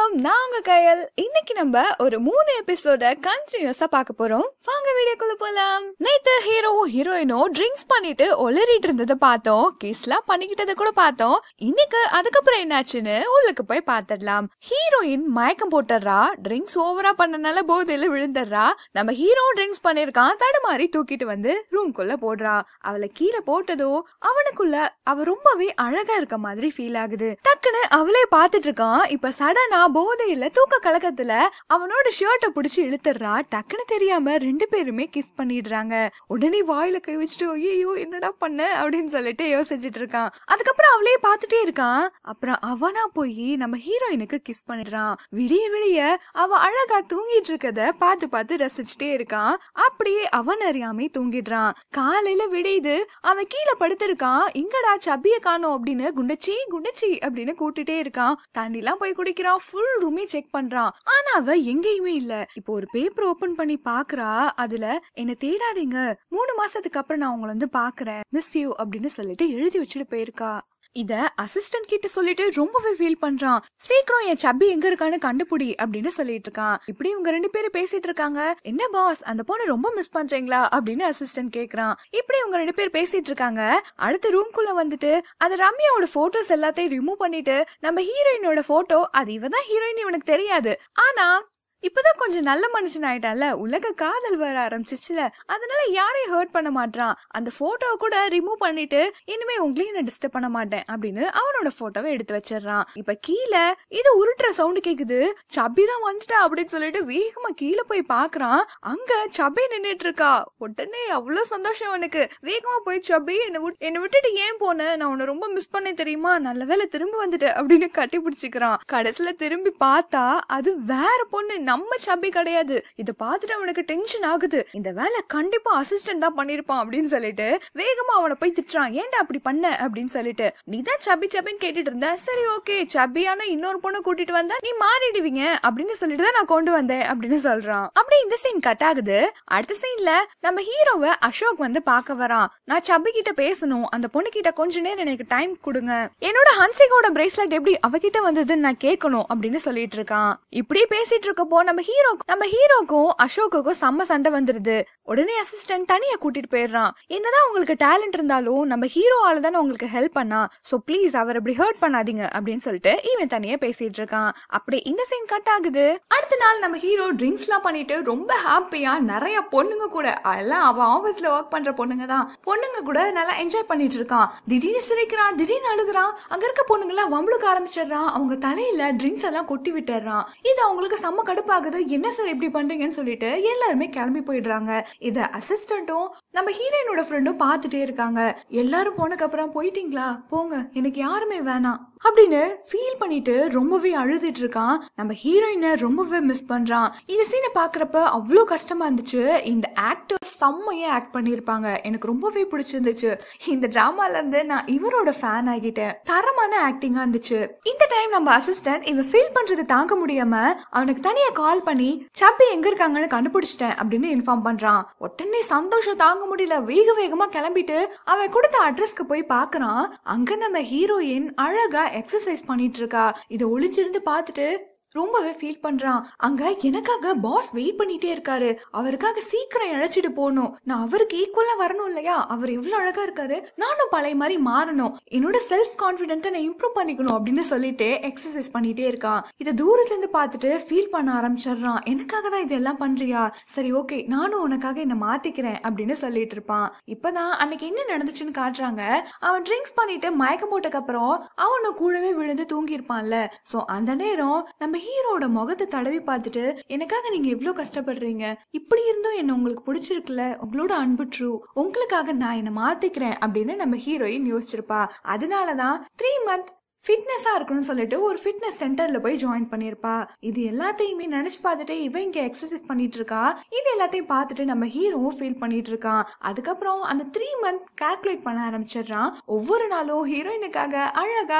வணக்கம் நான் உங்க கயல் இன்னைக்கு நம்ம ஒரு மூணு எபிசோட கண்டினியூஸா பார்க்க போறோம் வாங்க வீடியோக்குள்ள போலாம் நேத்து ஹீரோ ஹீரோயினோ ட்ரிங்க்ஸ் பண்ணிட்டு ஒளறிட்டு இருந்ததை பார்த்தோம் கிஸ்லாம் பண்ணிக்கிட்டதை கூட பார்த்தோம் இன்னைக்கு அதுக்கப்புறம் என்னாச்சுன்னு உள்ளுக்கு போய் பார்த்துடலாம் ஹீரோயின் மயக்கம் போட்டுறா ட்ரிங்க்ஸ் ஓவரா பண்ணனால போதையில விழுந்துடுறா நம்ம ஹீரோ ட்ரிங்க்ஸ் பண்ணிருக்கான் தடுமாறி தூக்கிட்டு வந்து ரூம்குள்ள போடுறா அவளை கீழே போட்டதோ அவனுக்குள்ள அவ ரொம்பவே அழகா இருக்க மாதிரி ஃபீல் ஆகுது டக்குன்னு அவளே பார்த்துட்டு இருக்கான் இப்ப சடனா போதையில தூக்க கலக்கத்துல அவனோட ஷர்ட்டை பிடிச்சி இழுத்துடுறா டக்குன்னு தெரியாம ரெண்டு பேருமே கிஸ் பண்ணிடுறாங்க உடனே வாயில கை வச்சுட்டு ஐயோ என்னடா பண்ண அப்படின்னு சொல்லிட்டு யோசிச்சுட்டு இருக்கான் அதுக்கப்புறம் அவளே பார்த்துட்டே இருக்கான் அப்புறம் அவனா போய் நம்ம ஹீரோயினுக்கு கிஸ் பண்ணிடுறான் விடிய விடிய அவ அழகா தூங்கிட்டு இருக்கத பார்த்து பார்த்து ரசிச்சுட்டே இருக்கான் அப்படியே அவன் அறியாமே தூங்கிடுறான் காலையில விடியுது அவன் கீழே படுத்திருக்கான் இங்கடா சபிய காணோம் அப்படின்னு குண்டச்சி குண்டச்சி அப்படின்னு கூட்டிட்டே இருக்கான் தண்ணிலாம் போய் குடிக்கிறான் ஃபுல் ரூமே செக் பண்றான் ஆனா அவ எங்கேயுமே இல்ல இப்போ ஒரு பேப்பர் ஓபன் பண்ணி பாக்குறா அதுல என்ன தேடாதீங்க மூணு மாசத்துக்கு அப்புறம் நான் உங்களை வந்து பாக்குறேன் மிஸ் யூ அப்படின்னு சொல்லிட்டு எழுதி வச்சுட்டு போயிருக்கா இத அசிஸ்டன்ட் கிட்ட சொல்லிட்டு ரொம்பவே ஃபீல் பண்றான் சீக்கிரம் என் சப்பி எங்க இருக்கான்னு கண்டுபிடி அப்படின்னு சொல்லிட்டு இருக்கான் இப்படி இவங்க ரெண்டு பேரும் பேசிட்டு இருக்காங்க என்ன பாஸ் அந்த பொண்ணு ரொம்ப மிஸ் பண்றீங்களா அப்படின்னு அசிஸ்டன்ட் கேக்குறான் இப்படி இவங்க ரெண்டு பேர் பேசிட்டு இருக்காங்க அடுத்த ரூம்குள்ள வந்துட்டு அது ரம்யாவோட போட்டோஸ் எல்லாத்தையும் ரிமூவ் பண்ணிட்டு நம்ம ஹீரோயினோட போட்டோ அது இவ தான் ஹீரோயின் இவனுக்கு தெரியாது ஆனா இப்பதான் கொஞ்சம் நல்ல மனுஷன் ஆயிட்டான்ல உலக காதல் வர ஆரம்பிச்சிச்சுல அதனால யாரையும் ஹர்ட் பண்ண மாட்டான் அந்த போட்டோ கூட ரிமூவ் பண்ணிட்டு இனிமே உங்களையும் நான் டிஸ்டர்ப் பண்ண மாட்டேன் அப்படின்னு அவனோட போட்டோவை எடுத்து வச்சிடுறான் இப்ப கீழே இது உருட்டுற சவுண்ட் கேக்குது சப்பி தான் வந்துட்டா அப்படின்னு சொல்லிட்டு வேகமா கீழே போய் பாக்குறான் அங்க சப்பி நின்னுட்டு இருக்கா உடனே அவ்வளவு சந்தோஷம் அவனுக்கு வேகமா போய் சப்பி என்னை விட்டு என்னை விட்டுட்டு ஏன் போன நான் உன்னை ரொம்ப மிஸ் பண்ணேன் தெரியுமா நல்ல வேலை திரும்ப வந்துட்டு அப்படின்னு கட்டி பிடிச்சிக்கிறான் கடைசியில திரும்பி பார்த்தா அது வேற பொண்ணு நம்ம சப்பி கிடையாது இத பார்த்துட்டு அவனுக்கு டென்ஷன் ஆகுது இந்த வேலை கண்டிப்பா அசிஸ்டன்ட் தான் பண்ணிருப்பான் அப்படின்னு சொல்லிட்டு வேகமா அவனை போய் திட்டுறான் ஏன்டா அப்படி பண்ண அப்படின்னு சொல்லிட்டு நீ தான் சப்பி சப்பின்னு கேட்டுட்டு இருந்த சரி ஓகே சப்பியான இன்னொரு பொண்ணை கூட்டிட்டு வந்தா நீ மாறிடுவீங்க அப்படின்னு சொல்லிட்டு தான் நான் கொண்டு வந்தேன் அப்படின்னு சொல்றான் அப்படியே இந்த சீன் கட் ஆகுது அடுத்த சீன்ல நம்ம ஹீரோவை அசோக் வந்து பார்க்க வரான் நான் சப்பி கிட்ட பேசணும் அந்த பொண்ணு கிட்ட கொஞ்ச நேரம் எனக்கு டைம் கொடுங்க என்னோட ஹன்சிகோட பிரேஸ்லெட் எப்படி அவகிட்ட வந்ததுன்னு நான் கேட்கணும் அப்படின்னு சொல்லிட்டு இருக்கான் இப்படி பேசிட்டு இருக்கப்போ நம்ம ஹீரோ நம்ம ஹீரோக்கும் அசோக்குக்கும் செம்ம சண்டை வந்துருது உடனே அசிஸ்டன்ட் தனியா கூட்டிட்டு போயிடுறான் என்னதான் உங்களுக்கு டேலண்ட் இருந்தாலும் நம்ம ஹீரோவால தானே உங்களுக்கு ஹெல்ப் பண்ணா சோ ப்ளீஸ் அவர் இப்படி ஹர்ட் பண்ணாதீங்க அப்படின்னு சொல்லிட்டு இவன் தனியா பேசிட்டு இருக்கான் அப்படி இந்த சீன் கட் ஆகுது அடுத்த நாள் நம்ம ஹீரோ ட்ரிங்க்ஸ் எல்லாம் பண்ணிட்டு ரொம்ப ஹாப்பியா நிறைய பொண்ணுங்க கூட எல்லாம் அவ ஆபீஸ்ல ஒர்க் பண்ற பொண்ணுங்க தான் பொண்ணுங்க கூட நல்லா என்ஜாய் பண்ணிட்டு இருக்கான் திடீர்னு சிரிக்கிறான் திடீர்னு அழுகுறான் அங்க இருக்க பொண்ணுங்க எல்லாம் வம்பளுக்கு ஆரம்பிச்சிடுறான் அவங்க தலையில ட்ரிங்க்ஸ் எல்லாம் கொட்டி விட்டுறான் இது அவங்களுக்கு செம்ம கடுப்பாகுது என்ன சார் இப்படி பண்றீங்கன்னு சொல்லிட்டு எல்லாருமே கிளம்பி போயிடுறாங்க இத அசிஸ்டன்ட்டும் நம்ம ஹீரோயினோட ஃப்ரெண்டும் பார்த்துட்டே இருக்காங்க எல்லாரும் போனதுக்கு அப்புறம் போயிட்டீங்களா போங்க எனக்கு யாருமே வேணாம் அப்படின்னு ஃபீல் பண்ணிட்டு ரொம்பவே அழுதுட்டு இருக்கான் நம்ம ஹீரோயினை ரொம்பவே மிஸ் பண்றான் இந்த சீனை பாக்குறப்ப அவ்வளோ கஷ்டமா இருந்துச்சு இந்த ஆக்டர் செம்மையா ஆக்ட் பண்ணியிருப்பாங்க எனக்கு ரொம்பவே பிடிச்சிருந்துச்சு இந்த டிராமால இருந்து நான் இவரோட ஃபேன் ஆகிட்டேன் தரமான ஆக்டிங்கா இருந்துச்சு இந்த டைம் நம்ம அசிஸ்டன்ட் இவன் ஃபீல் பண்றது தாங்க முடியாம அவனுக்கு தனியா கால் பண்ணி சப்பி எங்க இருக்காங்கன்னு கண்டுபிடிச்சிட்டேன் அப்படின்னு இன்ஃபார்ம் பண்றான் உடனே சந்தோஷம் தாங்க முடியல வேக வேகமா கிளம்பிட்டு அவன் கொடுத்த அட்ரஸ்க்கு போய் பாக்குறான் அங்க நம்ம ஹீரோயின் அழகா எக்ஸசைஸ் பண்ணிட்டு இருக்கா இதை ஒளிஞ்சிருந்து பார்த்துட்டு ரொம்பவே ஃபீல் பண்றான் அங்க எனக்காக பாஸ் வெயிட் பண்ணிட்டே இருக்காரு அவருக்காக சீக்கிரம் இழைச்சிட்டு போகணும் நான் அவருக்கு ஈக்குவலா வரணும் இல்லையா அவர் எவ்வளவு அழகா இருக்காரு நானும் பழைய மாதிரி மாறணும் என்னோட செல்ஃப் கான்பிடென்ட்டை நான் இம்ப்ரூவ் பண்ணிக்கணும் அப்படின்னு சொல்லிட்டு எக்ஸசைஸ் பண்ணிட்டே இருக்கான் இதை தூரத்துல இருந்து பார்த்துட்டு ஃபீல் பண்ண ஆரம்பிச்சிடுறான் எனக்காக தான் இதெல்லாம் பண்றியா சரி ஓகே நானும் உனக்காக என்ன மாத்திக்கிறேன் அப்படின்னு சொல்லிட்டு இருப்பான் இப்பதான் அன்னைக்கு என்ன நடந்துச்சுன்னு காட்டுறாங்க அவன் ட்ரிங்க்ஸ் பண்ணிட்டு மயக்கம் போட்டதுக்கு அப்புறம் அவனும் கூடவே விழுந்து தூங்கி இருப்பான்ல சோ அந்த நேரம் நம்ம ஹீரோட முகத்தை தடவி பார்த்துட்டு எனக்காக நீங்க எவ்வளவு கஷ்டப்படுறீங்க இப்படி இருந்தும் என்ன உங்களுக்கு பிடிச்சிருக்குல்ல உங்களோட அன்பு ட்ரூ உங்களுக்காக நான் என்ன மாத்திக்கிறேன் அப்படின்னு நம்ம ஹீரோயின் யோசிச்சிருப்பா அதனாலதான் த்ரீ மந்த் ஃபிட்னஸா இருக்கணும்னு சொல்லிட்டு ஒரு ஃபிட்னஸ் சென்டர்ல போய் ஜாயின் பண்ணிருப்பா இது எல்லாத்தையுமே நினைச்சு பார்த்துட்டு இவன் இங்க எக்ஸசைஸ் பண்ணிட்டு இருக்கா இது எல்லாத்தையும் பார்த்துட்டு நம்ம ஹீரோவும் ஃபீல் பண்ணிட்டு இருக்கான் அதுக்கப்புறம் அந்த த்ரீ மந்த் கால்குலேட் பண்ண ஆரம்பிச்சிடுறான் ஒவ்வொரு நாளும் ஹீரோயினுக்காக அழகா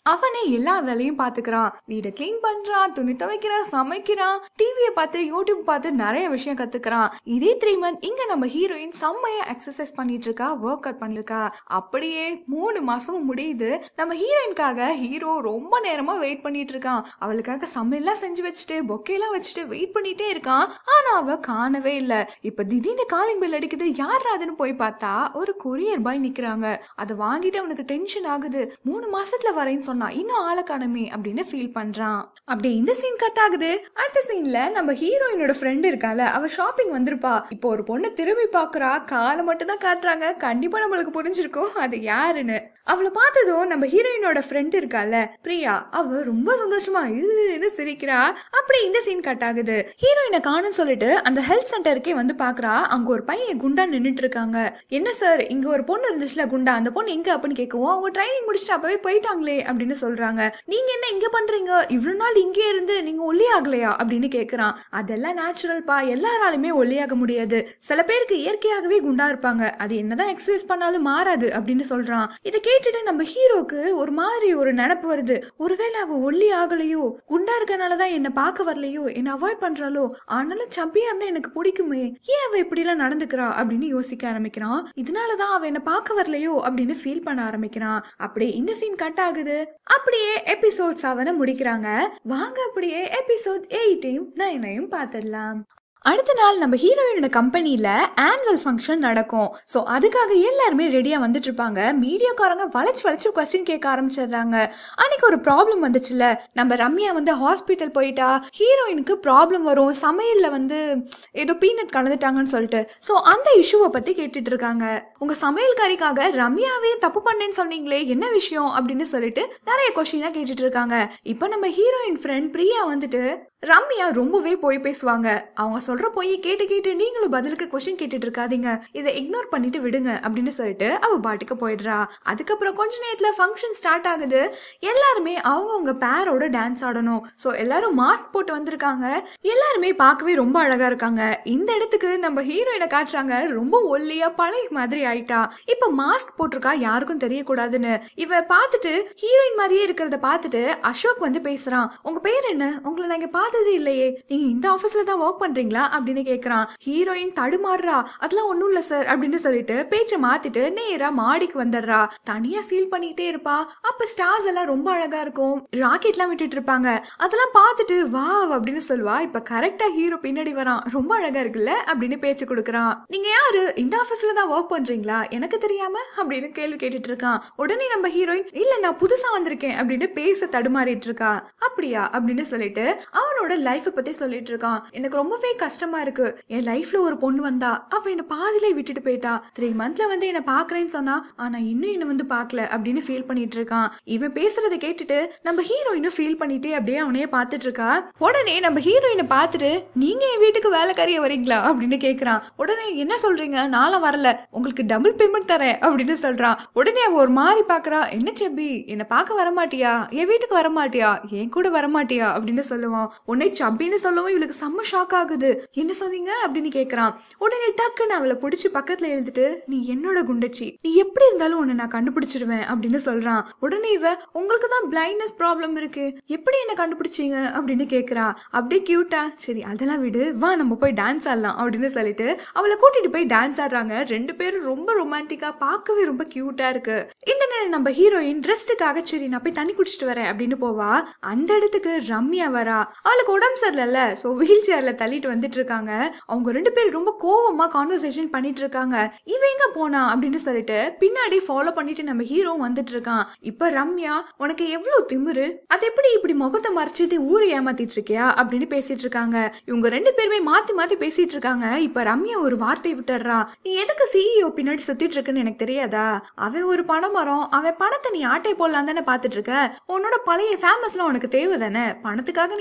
அவனே எல்லா வேலையும் பாத்துக்கிறான் வீடை கிளீன் பண்றான் துணி துவைக்கிறான் சமைக்கிறான் டிவியை பார்த்து யூடியூப் பார்த்து நிறைய விஷயம் கத்துக்கிறான் இதே த்ரீ மந்த் இங்க நம்ம ஹீரோயின் செம்மையா எக்ஸசைஸ் பண்ணிட்டு இருக்கா ஒர்க் அவுட் பண்ணிருக்கா அப்படியே மூணு மாசமும் முடியுது நம்ம ஹீரோயின்காக ஹீரோ ரொம்ப நேரமா வெயிட் பண்ணிட்டு இருக்கான் அவளுக்காக சமையல்லாம் செஞ்சு வச்சுட்டு பொக்கையெல்லாம் வச்சுட்டு வெயிட் பண்ணிட்டே இருக்கான் ஆனா அவ காணவே இல்ல இப்ப திடீர்னு காலிங் பெல் அடிக்குது யார் அதுன்னு போய் பார்த்தா ஒரு கொரியர் பாய் நிக்கிறாங்க அதை வாங்கிட்டு அவனுக்கு டென்ஷன் ஆகுது மூணு மாசத்துல வரேன்னு சொன்னா இன்னும் ஆளை காணமே அப்படின்னு ஃபீல் பண்றான் அப்படி இந்த சீன் கட் ஆகுது அடுத்த சீன்ல நம்ம ஹீரோயினோட ஃப்ரெண்ட் இருக்கால அவ ஷாப்பிங் வந்திருப்பா இப்போ ஒரு பொண்ணை திரும்பி பாக்குறா காலை மட்டும் தான் காட்டுறாங்க கண்டிப்பா நம்மளுக்கு புரிஞ்சிருக்கும் அது யாருன்னு அவளை பார்த்ததும் நம்ம ஹீரோயினோட ஃப்ரெண்ட் இருக்கால பிரியா அவ ரொம்ப சந்தோஷமா இது சிரிக்கிறா அப்படி இந்த சீன் கட் ஆகுது ஹீரோயினை காணுன்னு சொல்லிட்டு அந்த ஹெல்த் சென்டருக்கே வந்து பாக்குறா அங்க ஒரு பையன் குண்டா நின்னுட்டு இருக்காங்க என்ன சார் இங்க ஒரு பொண்ணு இருந்துச்சுல குண்டா அந்த பொண்ணு எங்க அப்படின்னு கேட்கவும் அவங்க ட்ரைனிங் முடிச்சுட்டு அப்பவே போயிட்டாங்களே அப்படின்னு சொல்றாங்க நீங்க என்ன இங்க பண்றீங்க இவ்வளவு நாள் இங்கே இருந்து நீங்க ஒல்லி ஆகலையா அப்படின்னு கேக்குறான் அதெல்லாம் நேச்சுரல் பா எல்லாராலுமே ஒல்லியாக முடியாது சில பேருக்கு இயற்கையாகவே குண்டா இருப்பாங்க அது என்னதான் எக்ஸசைஸ் பண்ணாலும் மாறாது அப்படின்னு சொல்றான் இதை கேட்டுட்டு நம்ம ஹீரோக்கு ஒரு மாதிரி ஒரு நினப்பு வருது ஒருவேளை அவ ஒல்லி ஆகலையோ குண்டா இருக்கனாலதான் என்ன பார்க்க வரலையோ என்ன அவாய்ட் பண்றாளோ ஆனாலும் சப்பியா இருந்தா எனக்கு பிடிக்குமே ஏன் அவ இப்படி எல்லாம் நடந்துக்கிறா அப்படின்னு யோசிக்க ஆரம்பிக்கிறான் இதனாலதான் அவ என்ன பார்க்க வரலையோ அப்படின்னு ஃபீல் பண்ண ஆரம்பிக்கிறான் அப்படியே இந்த சீன் கட் ஆகுது அப்படியே எபிசோட் செவனை முடிக்கிறாங்க வாங்க அப்படியே எபிசோட் எயிட்டையும் நைனையும் பார்த்துடலாம் அடுத்த நாள் நம்ம ஹீரோயினோட கம்பெனியில் ஆனுவல் ஃபங்க்ஷன் நடக்கும் ஸோ அதுக்காக எல்லாருமே ரெடியாக வந்துட்டு இருப்பாங்க மீடியாக்காரங்க வளைச்சு வளைச்சு கொஸ்டின் கேட்க ஆரம்பிச்சிடுறாங்க அன்னைக்கு ஒரு ப்ராப்ளம் வந்துச்சுல்ல நம்ம ரம்யா வந்து ஹாஸ்பிட்டல் போயிட்டா ஹீரோயினுக்கு ப்ராப்ளம் வரும் சமையலில் வந்து ஏதோ பீனட் கலந்துட்டாங்கன்னு சொல்லிட்டு ஸோ அந்த இஷ்யூவை பற்றி கேட்டுட்டு இருக்காங்க உங்கள் சமையல்காரிக்காக ரம்யாவே தப்பு பண்ணேன்னு சொன்னீங்களே என்ன விஷயம் அப்படின்னு சொல்லிட்டு நிறைய கொஸ்டினாக கேட்டுட்டு இருக்காங்க இப்போ நம்ம ஹீரோயின் ஃப்ரெண்ட் பிரியா வந்துட்டு ரம்யா ரொம்பவே போய் பேசுவாங்க அவங்க சொல்ற போய் கேட்டு கேட்டு நீங்களும் பதிலுக்கு கொஸ்டின் கேட்டுட்டு இருக்காதீங்க இதை இக்னோர் பண்ணிட்டு விடுங்க அப்படின்னு சொல்லிட்டு அவ பாட்டுக்கு போயிடுறா அதுக்கப்புறம் கொஞ்ச நேரத்துல ஃபங்க்ஷன் ஸ்டார்ட் ஆகுது எல்லாருமே அவங்கவுங்க பேரோட டான்ஸ் ஆடணும் ஸோ எல்லாரும் மாஸ்க் போட்டு வந்திருக்காங்க எல்லாருமே பார்க்கவே ரொம்ப அழகா இருக்காங்க இந்த இடத்துக்கு நம்ம ஹீரோயினை காட்டுறாங்க ரொம்ப ஒல்லியா பழைய மாதிரி ஆயிட்டா இப்ப மாஸ்க் போட்டிருக்கா யாருக்கும் தெரியக்கூடாதுன்னு இவ பார்த்துட்டு ஹீரோயின் மாதிரியே இருக்கிறத பார்த்துட்டு அசோக் வந்து பேசுறான் உங்க பேர் என்ன உங்களை நான் இங்க பார்த்ததே இல்லையே நீங்க இந்த ஆபீஸ்ல தான் ஒர்க் பண்றீங்களா அப்படின்னு கேக்குறான் ஹீரோயின் தடுமாறுறா அதெல்லாம் ஒண்ணும் இல்ல சார் அப்படின்னு சொல்லிட்டு பேச்சை மாத்திட்டு நேரா மாடிக்கு வந்துடுறா தனியா ஃபீல் பண்ணிக்கிட்டே இருப்பா அப்ப ஸ்டார்ஸ் எல்லாம் ரொம்ப அழகா இருக்கும் ராக்கெட்லாம் விட்டுட்டு இருப்பாங்க அதெல்லாம் பார்த்துட்டு வா அப்படின்னு சொல்லுவா இப்ப கரெக்டா ஹீரோ பின்னாடி வரான் ரொம்ப அழகா இருக்குல்ல அப்படின்னு பேச்சு கொடுக்குறான் நீங்க யாரு இந்த ஆபீஸ்ல தான் ஒர்க் பண்றீங்களா எனக்கு தெரியாம அப்படின்னு கேள்வி கேட்டுட்டு இருக்கான் உடனே நம்ம ஹீரோயின் இல்ல நான் புதுசா வந்திருக்கேன் அப்படின்னு பேச தடுமாறிட்டு இருக்கா அப்படியா அப்படின்னு சொல்லிட்டு அவனோட லைஃப்பை பத்தி சொல்லிட்டு இருக்கான் எனக்கு ரொம்பவே கஷ்டமா இருக்கு என் லைஃப்ல ஒரு பொண்ணு வந்தா அவ என்ன பாதியிலே விட்டுட்டு போயிட்டா த்ரீ மந்த்ல வந்து என்ன பாக்குறேன்னு சொன்னா ஆனா இன்னும் என்ன வந்து பார்க்கல அப்படின்னு ஃபீல் பண்ணிட்டு இருக்கான் இவன் பேசுறதை கேட்டுட்டு நம்ம ஹீரோயினும் ஃபீல் பண்ணிட்டே அப்படியே அவனையே பார்த்துட்டு இருக்கா உடனே நம்ம ஹீரோயினை பார்த்துட்டு நீங்க என் வீட்டுக்கு வேலைக்காரிய வரீங்களா அப்படின்னு கேக்குறான் உடனே என்ன சொல்றீங்க நானும் வரல உங்களுக்கு டபுள் பேமெண்ட் தரேன் அப்படின்னு சொல்றான் உடனே அவ ஒரு மாதிரி பாக்குறா என்ன செப்பி என்ன பார்க்க வரமாட்டியா என் வீட்டுக்கு வரமாட்டியா என் கூட வரமாட்டியா அப்படின்னு சொல்லுவான் உன்னை சப்பின்னு சொல்லவும் இவளுக்கு செம்ம ஷாக் ஆகுது என்ன சொன்னீங்க அப்படின்னு கேக்குறான் உடனே டக்குன்னு அவளை பிடிச்சி பக்கத்துல எழுதிட்டு நீ என்னோட குண்டச்சி நீ எப்படி இருந்தாலும் உன்னை நான் கண்டுபிடிச்சிருவேன் அப்படின்னு சொல்றான் உடனே இவ உங்களுக்கு தான் பிளைண்ட்னஸ் ப்ராப்ளம் இருக்கு எப்படி என்ன கண்டுபிடிச்சீங்க அப்படின்னு கேக்குறா அப்படியே கியூட்டா சரி அதெல்லாம் விடு வா நம்ம போய் டான்ஸ் ஆடலாம் அப்படின்னு சொல்லிட்டு அவளை கூட்டிட்டு போய் டான்ஸ் ஆடுறாங்க ரெண்டு பேரும் ரொம்ப ரொமான்டிக்கா பார்க்கவே ரொம்ப கியூட்டா இருக்கு இந்த நேரம் நம்ம ஹீரோயின் ரெஸ்ட்டுக்காக சரி நான் போய் தண்ணி குடிச்சிட்டு வரேன் அப்படின்னு போவா அந்த இடத்துக்கு ரம்யா வரா அவளுக்கு உடம்பு சரியில்லைல்ல ஸோ வீல் சேர்ல தள்ளிட்டு வந்துட்டு இருக்காங்க அவங்க ரெண்டு பேரும் ரொம்ப கோவமா கான்வர்சேஷன் பண்ணிட்டு இருக்காங்க இவ எங்க போனா அப்படின்னு சொல்லிட்டு பின்னாடி ஃபாலோ பண்ணிட்டு நம்ம ஹீரோ வந்துட்டு இருக்கான் இப்ப ரம்யா உனக்கு எவ்வளவு திமிரு அது எப்படி இப்படி முகத்தை மறைச்சிட்டு ஊரை ஏமாத்திட்டு இருக்கியா அப்படின்னு பேசிட்டு இருக்காங்க இவங்க ரெண்டு பேருமே மாத்தி மாத்தி பேசிட்டு இருக்காங்க இப்ப ரம்யா ஒரு வார்த்தை விட்டுறா நீ எதுக்கு சிஇஓ பின்னாடி சுத்திட்டு இருக்குன்னு எனக்கு தெரியாதா அவன் ஒரு பணம் மரம் அவன் பணத்தை நீ ஆட்டை போடலாம் தானே பாத்துட்டு இருக்க உன்னோட பழைய ஃபேமஸ்லாம் உனக்கு தேவை தானே பணத்துக்காக நீ என்ன வேணாலும்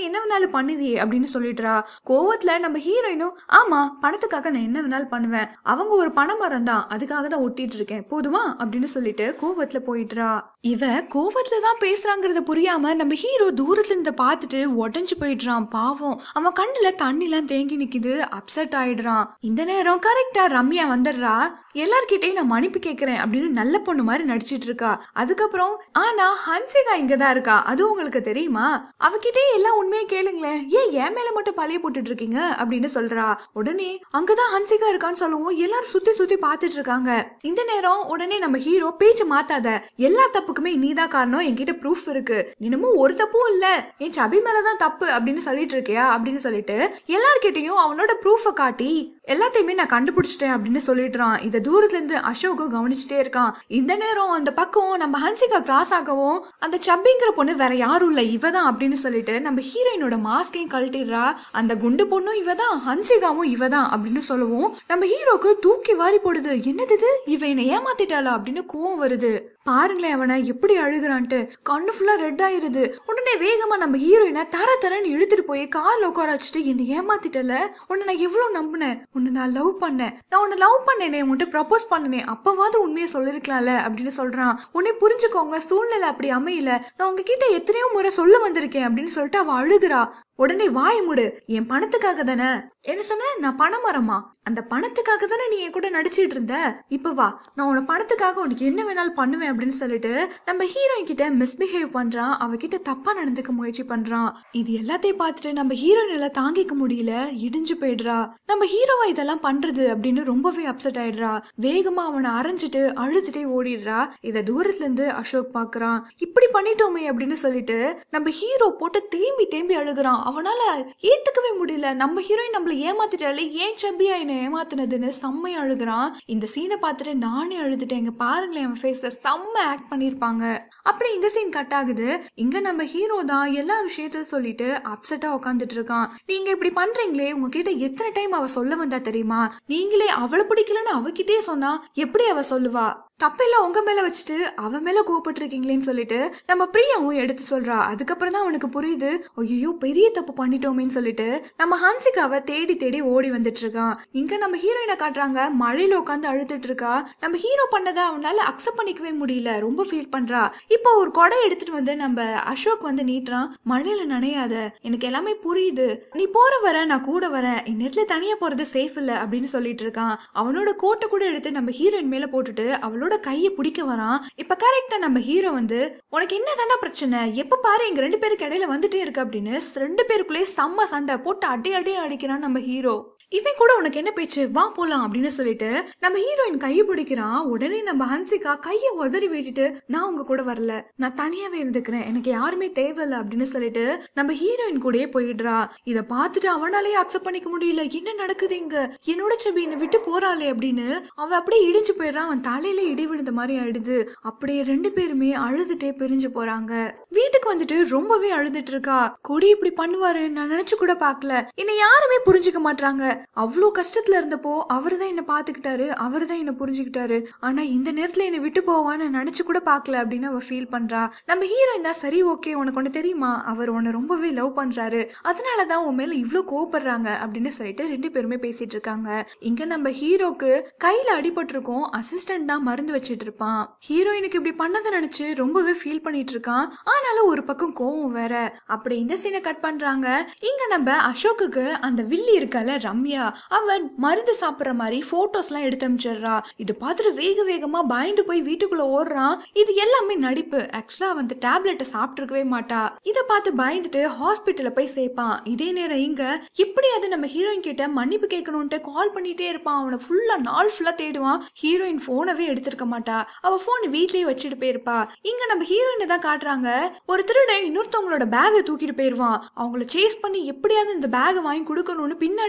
இதை பண்ணுவியே அப்படின்னு சொல்லிடுறா கோவத்துல நம்ம ஹீரோயினும் ஆமா பணத்துக்காக நான் என்ன வேணாலும் பண்ணுவேன் அவங்க ஒரு பணமரம் தான் அதுக்காக தான் ஒட்டிட்டு இருக்கேன் போதுமா அப்படின்னு சொல்லிட்டு கோவத்துல போயிடுறா இவ கோவத்துல தான் பேசுறாங்கிறத புரியாம நம்ம ஹீரோ தூரத்துல இருந்து பார்த்துட்டு உடஞ்சு போயிடுறான் பாவம் அவன் கண்ணுல தண்ணிலாம் தேங்கி நிக்குது அப்செட் ஆயிடுறான் இந்த நேரம் கரெக்டா ரம்யா வந்துடுறா எல்லார்கிட்டயும் நான் மன்னிப்பு கேட்கறேன் அப்படின்னு நல்ல பொண்ணு மாதிரி நடிச்சிட்டு இருக்கா அதுக்கப்புறம் ஆனா ஹன்சிகா இங்கதான் இருக்கா அது உங்களுக்கு தெரியுமா அவகிட்டே எல்லாம் உண்மையை கேளுங்களேன் ஏன் என் மேல மட்டும் பழைய போட்டுட்டு இருக்கீங்க அப்படின்னு சொல்றா உடனே அங்கதான் ஹன்சிகா இருக்கான்னு சொல்லுவோம் எல்லாரும் சுத்தி சுத்தி பார்த்துட்டு இருக்காங்க இந்த நேரம் உடனே நம்ம ஹீரோ பேச்சு மாத்தாத எல்லா தப்புக்குமே நீதான் காரணம் என்கிட்ட ப்ரூஃப் இருக்கு இன்னமும் ஒரு தப்பும் இல்ல என் சபி மேலதான் தப்பு அப்படின்னு சொல்லிட்டு இருக்கியா அப்படின்னு சொல்லிட்டு எல்லார்கிட்டயும் அவனோட ப்ரூஃபை காட்டி எல்லாத்தையுமே நான் கண்டுபிடிச்சிட்டேன் அப்படின்னு சொல்லிடுறான் இதை தூரத்துல இருந்து அசோக்கும் கவனிச்சுட்டே இருக்கான் இந்த நேரம் அந்த பக்கம் நம்ம ஹன்சிகா கிராஸ் ஆகவும் அந்த சப்பிங்கிற பொண்ணு வேற யாரும் இல்ல இவ தான் அப்படின்னு சொல்லிட்டு நம்ம ஹீரோயினோட மாஸ்கையும் கழட்டிடுறா அந்த குண்டு பொண்ணும் இவ தான் ஹன்சிகாவும் இவ தான் அப்படின்னு சொல்லுவோம் நம்ம ஹீரோக்கு தூக்கி வாரி போடுது என்னது இது இவ என்னை ஏமாத்திட்டாளா அப்படின்னு கோவம் வருது பாருங்களேன் அவனை எப்படி அழுகுறான்ட்டு கண்ணு ஃபுல்லா ரெட் ஆயிருது உடனே வேகமா நம்ம ஹீரோயினை தர தரன்னு இழுத்துட்டு போய் கார்ல உட்கார வச்சுட்டு என்னை ஏமாத்திட்டல உன்னை நான் எவ்வளவு நம்பினேன் உன்னை நான் லவ் பண்ணேன் நான் உன்னை லவ் பண்ணேனே உன்கிட்ட ப்ரப்போஸ் பண்ணனேன் அப்பவாவது உண்மையை சொல்லிருக்கலாம்ல அப்படின்னு சொல்றான் உன்னை புரிஞ்சுக்கோங்க சூழ்நிலை அப்படி அமையல நான் உங்ககிட்ட எத்தனையோ முறை சொல்ல வந்திருக்கேன் அப்படின்னு சொல்லிட்டு அவ அழுகுறா உடனே வாய் முடு என் பணத்துக்காக தானே என்ன சொன்ன நான் பணம் மரமா அந்த பணத்துக்காக தானே நீ என் கூட நடிச்சிட்டு இருந்த இப்ப வா நான் உன பணத்துக்காக உனக்கு என்ன வேணாலும் பண்ணுவேன் அப்படின்னு சொல்லிட்டு நம்ம ஹீரோயின் கிட்ட மிஸ்பிஹேவ் பண்றான் அவகிட்ட தப்பா நடந்துக்க முயற்சி பண்றான் இது எல்லாத்தையும் பார்த்துட்டு நம்ம ஹீரோயினால தாங்கிக்க முடியல இடிஞ்சு போயிடுறா நம்ம ஹீரோவா இதெல்லாம் பண்றது அப்படின்னு ரொம்பவே அப்செட் ஆயிடுறா வேகமா அவனை அரைஞ்சிட்டு அழுதுட்டே ஓடிடுறா இத தூரத்துல இருந்து அசோக் பாக்குறான் இப்படி பண்ணிட்டோமே அப்படின்னு சொல்லிட்டு நம்ம ஹீரோ போட்டு தேம்பி தேம்பி அழுகுறான் அவனால ஏத்துக்கவே முடியல நம்ம ஹீரோயின் நம்மள ஏமாத்திட்டாலே ஏன் சப்பியா என்ன ஏமாத்துனதுன்னு செம்மையா அழுகுறான் இந்த சீனை பார்த்துட்டு நானே அழுதுட்டேன் இங்க பாருங்களேன் அவன் ஃபேஸ செம்ம ஆக்ட் பண்ணிருப்பாங்க அப்புறம் இந்த சீன் கட் ஆகுது இங்க நம்ம ஹீரோ தான் எல்லா விஷயத்தையும் சொல்லிட்டு அப்செட்டா உட்காந்துட்டு இருக்கான் நீங்க இப்படி பண்றீங்களே உங்ககிட்ட எத்தனை டைம் அவ சொல்ல வந்தா தெரியுமா நீங்களே அவளை பிடிக்கலன்னு அவகிட்டயே சொன்னா எப்படி அவ சொல்லுவா தப்பெல்லாம் உங்க மேல வச்சுட்டு அவ மேல கோபப்பட்டிருக்கீங்களேன்னு சொல்லிட்டு நம்ம பிரியாவும் எடுத்து சொல்றா அதுக்கப்புறம் தான் அவனுக்கு புரியுது ஐயோ பெரிய தப்பு பண்ணிட்டோமேன்னு சொல்லிட்டு நம்ம ஹன்சிகாவை தேடி தேடி ஓடி வந்துட்டு இருக்கான் இங்க நம்ம ஹீரோயினை காட்டுறாங்க மழையில உட்காந்து அழுதுட்டு இருக்கா நம்ம ஹீரோ பண்ணதை அவனால அக்செப்ட் பண்ணிக்கவே முடியல ரொம்ப ஃபீல் பண்றா இப்போ ஒரு கொடை எடுத்துட்டு வந்து நம்ம அசோக் வந்து நீட்டுறான் மழையில நனையாத எனக்கு எல்லாமே புரியுது நீ போற வர நான் கூட வரேன் இந்நேரத்துல தனியா போறது சேஃப் இல்ல அப்படின்னு சொல்லிட்டு இருக்கான் அவனோட கோட்டை கூட எடுத்து நம்ம ஹீரோயின் மேல போட்டுட்டு அவளோட கையை பிடிக்க வரான் இப்ப கரெக்டா நம்ம ஹீரோ வந்து உனக்கு என்ன பிரச்சனை எப்ப பாரு எங்க ரெண்டு பேருக்கு இடையில வந்துட்டே இருக்கு அப்படின்னு ரெண்டு பேருக்குள்ளேயே செம்ம சண்டை போட்டு அடி அடி அடிக்கிறான் நம்ம ஹீரோ இவன் கூட உனக்கு என்ன பேச்சு வா போலாம் அப்படின்னு சொல்லிட்டு நம்ம ஹீரோயின் கையை பிடிக்கிறான் உடனே நம்ம ஹன்சிகா கையை உதறி விட்டுட்டு நான் உங்க கூட வரல நான் தனியாவே இருந்துக்கிறேன் எனக்கு யாருமே தேவையில்ல அப்படின்னு சொல்லிட்டு நம்ம ஹீரோயின் கூடயே போயிடுறா இத பார்த்துட்டு அவனாலேயே அக்செப்ட் பண்ணிக்க முடியல என்ன நடக்குது இங்க என்னோட செபி என்னை விட்டு போறாளே அப்படின்னு அவன் அப்படியே இடிஞ்சு போயிடுறான் அவன் தலையில இடி விழுந்த மாதிரி ஆயிடுது அப்படியே ரெண்டு பேருமே அழுதுட்டே பிரிஞ்சு போறாங்க வீட்டுக்கு வந்துட்டு ரொம்பவே அழுதுட்டு இருக்கா கொடி இப்படி பண்ணுவாரு நான் நினைச்சு கூட பார்க்கல என்னை யாருமே புரிஞ்சுக்க மாட்டாங்க அவ்வளோ கஷ்டத்துல இருந்தப்போ அவரு தான் என்ன பாத்துக்கிட்டாரு அவரு தான் என்ன புரிஞ்சுக்கிட்டாரு ஆனா இந்த நேரத்துல என்னை விட்டு போவான்னு நினைச்சு கூட பார்க்கல அப்படின்னு அவ ஃபீல் பண்றா நம்ம ஹீரோயின் தான் சரி ஓகே உனக்கு ஒண்ணு தெரியுமா அவர் உன்னை ரொம்பவே லவ் பண்றாரு அதனாலதான் உன் மேல இவ்ளோ கோவப்படுறாங்க அப்படின்னு சொல்லிட்டு ரெண்டு பேருமே பேசிட்டு இருக்காங்க இங்க நம்ம ஹீரோக்கு கையில அடிபட்டிருக்கோம் அசிஸ்டன்ட் தான் மருந்து வச்சிட்டு இருப்பான் ஹீரோயினுக்கு இப்படி பண்ணதை நினைச்சு ரொம்பவே ஃபீல் பண்ணிட்டு இருக்கான் ஆனாலும் ஒரு பக்கம் கோவம் வேற அப்படி இந்த சீனை கட் பண்றாங்க இங்க நம்ம அசோக்குக்கு அந்த வில்லி இருக்கல ரம்யா அவன் மருந்து சாப்பிடுற மாதிரி போட்டோஸ் எல்லாம் எடுத்து அனுப்பிச்சிடுறா இது பார்த்துட்டு வேக வேகமா பயந்து போய் வீட்டுக்குள்ள ஓடுறான் இது எல்லாமே நடிப்பு ஆக்சுவலா அவன் அந்த டேப்லெட்டை சாப்பிட்டுருக்கவே மாட்டா இத பார்த்து பயந்துட்டு ஹாஸ்பிட்டல்ல போய் சேர்ப்பான் இதே நேரம் இங்க எப்படியாவது நம்ம ஹீரோயின் கிட்ட மன்னிப்பு கேட்கணும்ட்டு கால் பண்ணிட்டே இருப்பான் அவனை ஃபுல்லா நாள் ஃபுல்லா தேடுவான் ஹீரோயின் போனவே எடுத்திருக்க மாட்டா அவ போன் வீட்லயே வச்சுட்டு போயிருப்பா இங்க நம்ம ஹீரோயினை தான் காட்டுறாங்க ஒரு திருடன் இன்னொருத்தவங்களோட பேகை தூக்கிட்டு போயிருவான் அவங்கள சேஸ் பண்ணி எப்படியாவது இந்த பேகை வாங்கி கொடுக்கணும்னு பின்னாடியே ஓடுவா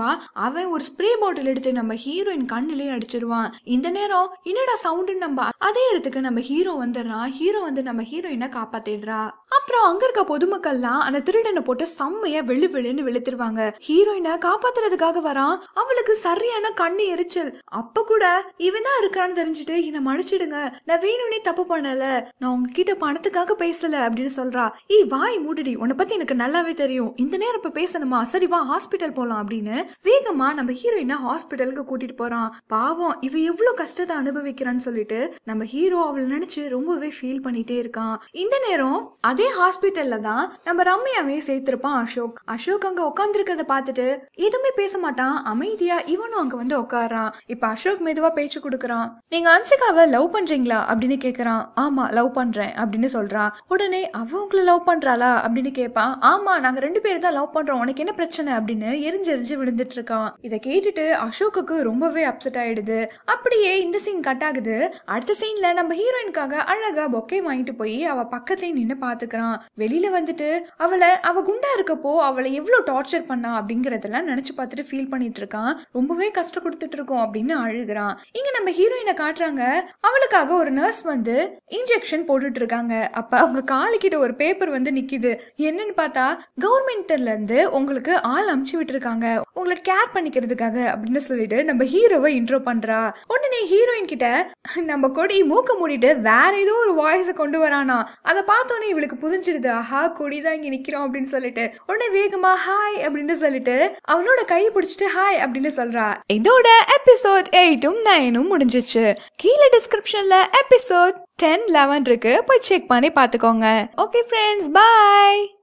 வருவா அவன் ஒரு ஸ்ப்ரே பாட்டில் எடுத்து நம்ம ஹீரோயின் கண்ணிலே அடிச்சிருவான் இந்த நேரம் என்னடா சவுண்டுன்னு நம்ம அதே இடத்துக்கு நம்ம ஹீரோ வந்துடுறான் ஹீரோ வந்து நம்ம ஹீரோயினை காப்பாத்திடுறா அப்புறம் அங்க இருக்க பொதுமக்கள்லாம் அந்த திருடனை போட்டு செம்மையா வெள்ளு வெள்ளுன்னு வெளுத்துருவாங்க ஹீரோயினை காப்பாத்துறதுக்காக வரான் அவளுக்கு சரியான கண்ணு எரிச்சல் அப்ப கூட இவன் தான் இருக்கான்னு தெரிஞ்சுட்டு என்னை மன்னிச்சிடுங்க நான் வேணும்னே தப்பு பண்ணல நான் உங்ககிட்ட பணத்துக்காக பேசல அப்படின்னு சொல்றா ஏய் வாய் மூடுடி உன்னை பத்தி எனக்கு நல்லாவே தெரியும் இந்த நேரம் இப்ப பேசணுமா சரி வா ஹாஸ்பிட்டல் போலாம் அப்படின்னு வேகமா நம்ம ஹீரோயினை ஹாஸ்பிட்டலுக்கு கூட்டிட்டு போறான் பாவம் இவ எவ்வளவு கஷ்டத்தை அனுபவிக்கிறான்னு சொல்லிட்டு நம்ம ஹீரோ அவளை நினைச்சு ரொம்பவே ஃபீல் பண்ணிட்டே இருக்கான் இந்த நேரம் அதே ஹாஸ்பிட்டல்ல தான் நம்ம ரம்யாவே சேர்த்திருப்பான் அசோக் அசோக் அங்க உட்காந்துருக்கத பார்த்துட்டு எதுவுமே பேச மாட்டான் அமைதியா இவனும் அங்க வந்து உட்காரான் இப்ப அசோக் மெதுவா பேச்சு கொடுக்கறான் நீங்க அன்சிகாவை லவ் பண்றீங்களா அப்படின்னு கேக்குறான் ஆமா லவ் பண்றேன் அப்படின்னு சொல்றான் உடனே அவ உங்களை லவ் பண்றாளா அப்படின்னு கேட்பான் ஆமா நாங்க ரெண்டு பேரும் தான் லவ் பண்றோம் உனக்கு என்ன பிரச்சனை அப்படின்னு எரிஞ்சு எரிஞ்சு விழுந்துட்டு இருக்கான் இதை கேட்டுட்டு அசோக்குக்கு ரொம்பவே அப்செட் ஆயிடுது அப்படியே இந்த சீன் கட் ஆகுது அடுத்த சீன்ல நம்ம ஹீரோயினுக்காக அழகா பொக்கே வாங்கிட்டு போய் அவ பக்கத்துலயே நின்னு பாத்துக்கிறான் வெளியில வந்துட்டு அவளை அவ குண்டா இருக்கப்போ அவளை எவ்வளவு டார்ச்சர் பண்ணா அப்படிங்கறதெல்லாம் நினைச்சு பார்த்துட்டு ஃபீல் பண்ணிட்டு இருக்கான் ரொம்பவே கஷ்டம் கொடுத்துட்டு இருக்கோம் அப்படின்னு அழுகுறான் இங்க நம்ம ஹீரோயினை காட்டுறாங்க அவளுக்காக ஒரு நர்ஸ் வந்து இன்ஜெக்ஷன் போட்டுட்டு இருக்காங்க அப்ப அவங்க காலுக்கிட்ட ஒரு பேப்பர் வந்து நிக்குது என்னன்னு பார்த்தா கவர்மெண்ட்ல இருந்து உங்களுக்கு ஆள் அமுச்சு விட்டுருக்காங்க உங்களை கேர் பண்ணிக்கிறதுக்காக அப்படின்னு சொல்லிட்டு நம்ம ஹீரோவை இன்ட்ரோ பண்றா உடனே ஹீரோயின் கிட்ட நம்ம கொடி மூக்க மூடிட்டு வேற ஏதோ ஒரு வாய்ஸை கொண்டு வரானா அதை பார்த்தோன்னே இவளுக்கு புரிஞ்சிடுது ஆஹா கொடி தான் இங்க நிக்கிறோம் அப்படின்னு சொல்லிட்டு உடனே வேகமா ஹாய் அப்படின்னு சொல்லிட்டு அவளோட கை பிடிச்சிட்டு ஹாய் அப்படின்னு சொல்றா இதோட எபிசோட் எயிட்டும் நைனும் முடிஞ்சிச்சு கீழே டிஸ்கிரிப்ஷன்ல எபிசோட் டென் லெவன் இருக்கு போய் செக் பண்ணி பார்த்துக்கோங்க ஓகே ஃப்ரெண்ட்ஸ் பாய்